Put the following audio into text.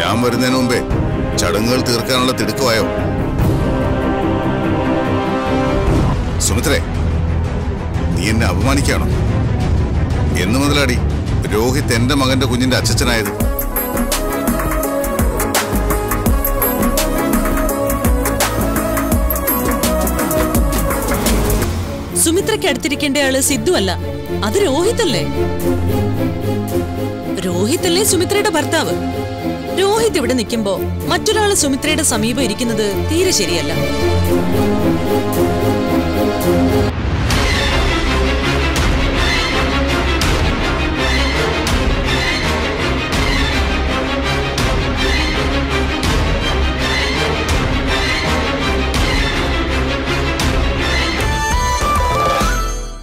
ഞാൻ വരുന്നതിന് മുമ്പേ ചടങ്ങുകൾ തീർക്കാനുള്ള തിടുക്കമായോ സുമിത്രേ നീ എന്നെ അപമാനിക്കാണോ എന്ന് മുതലാടി രോഹിത് എന്റെ മകന്റെ കുഞ്ഞിന്റെ അച്ഛനായത് സുമിത്രയ്ക്ക് അടുത്തിരിക്കേണ്ട ആള് സിദ്ധു അല്ല അത് രോഹിതല്ലേ രോഹിതല്ലേ സുമിത്രയുടെ ഭർത്താവ് രോഹിത് ഇവിടെ നിൽക്കുമ്പോ മറ്റൊരാള് സുമിത്രയുടെ സമീപം ഇരിക്കുന്നത് തീരെ ശരിയല്ല